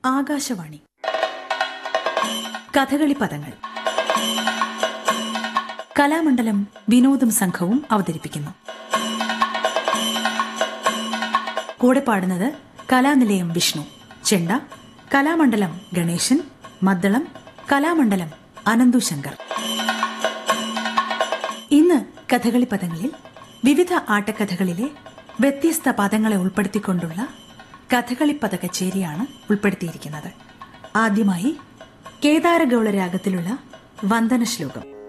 ആകാശവാണി കഥകളി പദങ്ങൾ കലാമണ്ഡലം വിനോദം സംഘവും അവതരിപ്പിക്കുന്നു കൂടെ പാടുന്നത് കലാനിലയം വിഷ്ണു ചെണ്ട കലാമണ്ഡലം ഗണേശൻ മദ്ദളം കലാമണ്ഡലം അനന്തു ശങ്കർ ഇന്ന് കഥകളി പദങ്ങളിൽ വിവിധ ആട്ടക്കഥകളിലെ വ്യത്യസ്ത പദങ്ങളെ ഉൾപ്പെടുത്തിക്കൊണ്ടുള്ള കഥകളിപ്പദ കച്ചേരിയാണ് ഉൾപ്പെടുത്തിയിരിക്കുന്നത് ആദ്യമായി കേദാരഗൌള രാഗത്തിലുള്ള വന്ദന ശ്ലോകം